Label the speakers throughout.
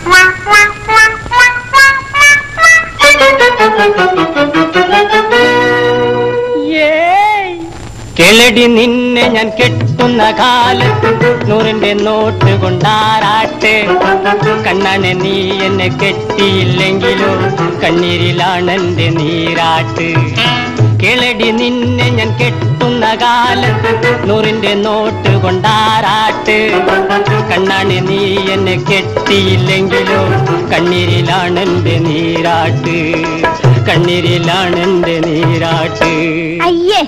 Speaker 1: കേളടി നിന്നെ ഞാൻ കെട്ടുന്ന കാലത്ത് നൂറിന്റെ നോട്ട് കൊണ്ടാറാട്ട് കണ്ണനെ നീ എന്നെ കെട്ടിയില്ലെങ്കിലോ കണ്ണീരിലാണെന്റെ നീരാട്ട് കേളടി നിന്നെ ഞാൻ കെട്ടുന്ന കാലത്ത് നൂറിന്റെ നോട്ട് കൊണ്ടാറാട്ട് കണ്ണാണ് നീ എന്നെ കെട്ടിയില്ലെങ്കിലോ കണ്ണീരിലാണെന്റെ നീരാട്ട് കണ്ണീരിലാണെന്റെ നീരാട്ട്
Speaker 2: അയ്യേ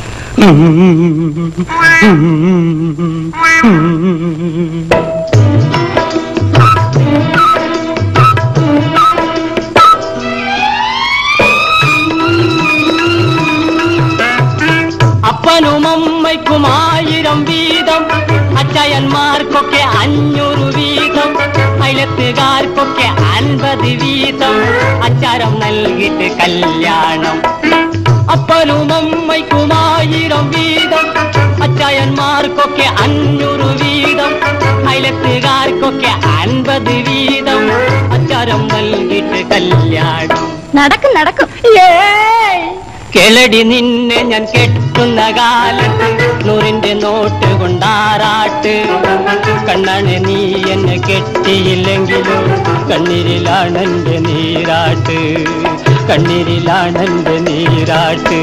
Speaker 1: അപ്പനും അമ്മയ്ക്കും ആയിരം വീതം അച്ചയന്മാർക്കൊക്കെ അഞ്ഞൂറ് വീതം അയലത്തുകാർക്കൊക്കെ അൻപത് വീതം അച്ചാരം നൽകിയിട്ട് കല്യാണം അപ്പനും അമ്മയ്ക്കും ആയിരം വീതം അച്ചായന്മാർക്കൊക്കെ അഞ്ഞൂറ് വീതം അയലത്തുകാർക്കൊക്കെ അൻപത് വീതം അച്ചാരം നൽകിയിട്ട് കല്യാണം
Speaker 2: നടക്കും നടക്കും
Speaker 1: കിളടി നിന്നെ ഞാൻ കെട്ടുന്ന കാലത്ത് നൂറിന്റെ നോട്ട് കൊണ്ടാറാട്ട് കണ്ണാണ് നീ എന്നെ കെട്ടിയില്ലെങ്കിലും കണ്ണീരിലാണെന്റെ നീരാട്ട് കണ്ണീരിലാണെന്റെ നീരാട്ട്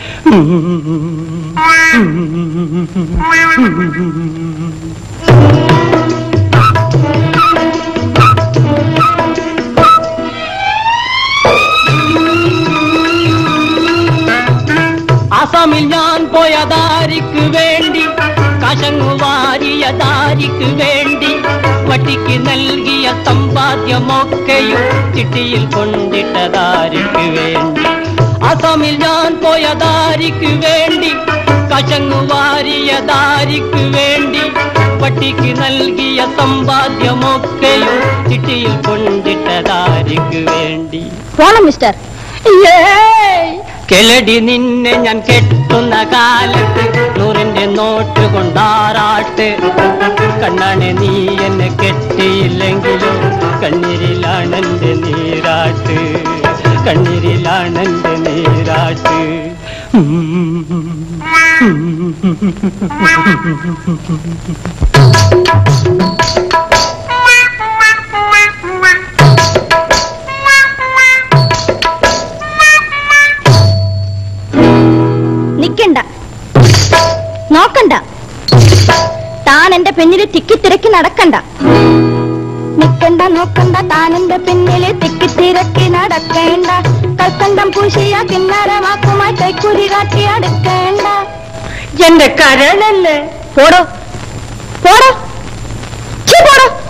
Speaker 1: ആസാമിൽ ഞാൻ പോയ ദാരിക്ക് വേണ്ടി കശങ്ങു വാരിയ ദാരിക്ക് വേണ്ടി വട്ടിക്ക് നൽകിയ സമ്പാദ്യമൊക്കെയും ചിട്ടിയിൽ കൊണ്ടിട്ട ദാരിക്ക് വേണ്ടി ആസാമിൽ ഞാൻ പോയ ദാരിക്ക് വേണ്ടി കശങ്ങു വാരിയ ദാരിക്ക് വേണ്ടി വട്ടിക്ക് നൽകിയ സമ്പാദ്യമൊക്കെയും ചിട്ടിയിൽ കൊണ്ടിട്ട ദാരിക്ക് വേണ്ടി
Speaker 2: പോണം മിസ്റ്റർ
Speaker 1: കിളടി നിന്നെ ഞാൻ കെട്ടുന്ന കാലത്ത് നൂറിന്റെ നോട്ട് കൊണ്ടാറാട്ട് കണ്ണാണ് നീ എന്നെ കെട്ടിയില്ലെങ്കിലും കണ്ണീരിലാണെന്റെ നീരാട്ട് കണ്ണീരിലാണെന്റെ നീരാട്ട്
Speaker 2: നിക്കണ്ട നോക്കണ്ട താൻ എന്റെ പിന്നില് തിക്കിത്തിരക്കി നടക്കണ്ട നിക്കണ്ട നോക്കണ്ട താൻ എന്റെ പിന്നില് തിക്കിത്തിരക്കി നടക്കേണ്ട കൽക്കണ്ടം പൂശിയ കിന്നരമാക്കുമായി കൈക്കുരി കാട്ടി അടുക്കേണ്ട
Speaker 1: എന്റെ കരളല്ലേ
Speaker 2: പോടോ പോടോ ഛീ, പോടോ